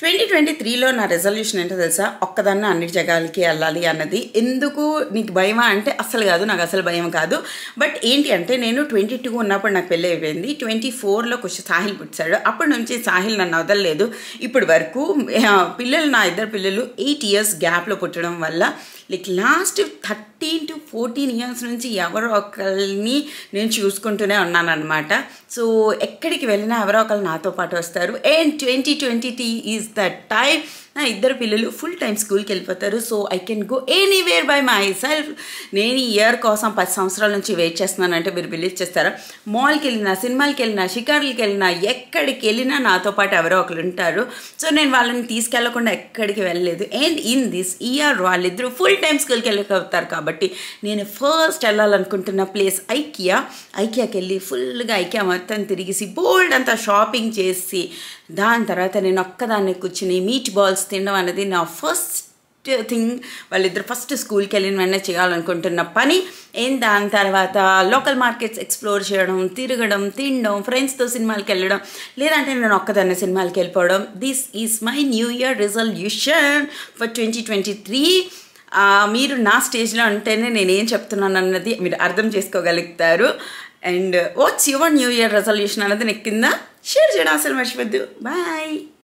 twenty twenty త్రీలో నా resolution ఏంటో తెలుసా ఒక్కదాన్ని అన్ని జగాలకి వెళ్ళాలి అన్నది ఎందుకు నీకు భయమా అంటే అసలు కాదు నాకు అసలు భయం కాదు బట్ ఏంటి అంటే నేను ట్వంటీ టూ ఉన్నప్పుడు నాకు పెళ్ళి అయిపోయింది ట్వంటీ ఫోర్లో కొంచెం సాహిల్ పుట్టాడు అప్పటి నుంచి సాహిల్ నన్ను వదలలేదు ఇప్పటి వరకు ఆ, పిల్లలు నా ఇద్దరు పిల్లలు ఎయిట్ ఇయర్స్ గ్యాప్లో పుట్టడం వల్ల like last thirteen to fourteen years నుంచి ఎవరో ఒకరిని నేను చూసుకుంటూనే ఉన్నానన్నమాట సో ఎక్కడికి వెళ్ళినా ఎవరో ఒకరు నాతో పాటు వస్తారు and twenty twenty three is the time నా ఇద్దరు పిల్లలు ఫుల్ టైం స్కూల్కి వెళ్ళిపోతారు so I can go anywhere by myself నేను ఈ ఇయర్ కోసం పది సంవత్సరాల నుంచి వెయిట్ చేస్తున్నానంటే మీరు బిలీవ్ చేస్తారా మాల్కి వెళ్ళినా సినిమాలకి వెళ్ళినా షికార్లకి వెళ్ళినా ఎక్కడికి వెళ్ళినా నాతో పాటు ఎవరో ఒకరు ఉంటారు సో నేను వాళ్ళని తీసుకెళ్లకుండా ఎక్కడికి వెళ్ళలేదు అండ్ ఇన్ దిస్ ఇయర్ వాళ్ళిద్దరూ ఫుల్ టైం స్కూల్కి వెళ్ళిపోతారు కాబట్టి నేను ఫస్ట్ వెళ్ళాలనుకుంటున్న ప్లేస్ ఐకియా ఐకియాకి వెళ్ళి ఫుల్గా ఐకియా మొత్తం తిరిగేసి బోల్డ్ అంతా షాపింగ్ చేసి దాని తర్వాత నేను ఒక్కదాన్ని కూర్చుని మీట్ బాల్స్ తినడం అనేది నా ఫస్ట్ థింగ్ వాళ్ళిద్దరు ఫస్ట్ స్కూల్కి వెళ్ళిన వెంటనే చేయాలనుకుంటున్న పని ఏం దాని తర్వాత లోకల్ మార్కెట్స్ ఎక్స్ప్లోర్ చేయడం తిరగడం తినడం ఫ్రెండ్స్తో సినిమాలకి వెళ్ళడం లేదంటే నేను ఒక్కదాన్ని సినిమాలకి వెళ్ళిపోవడం this is my new year resolution for twenty twenty three మీరు నా స్టేజ్లో ఉంటేనే నేను ఏం చెప్తున్నాను అన్నది మీరు అర్థం చేసుకోగలుగుతారు and what's your new year resolution అన్నది నేను కింద షేర్ చేయడం అసలు మర్చిపోద్దు బాయ్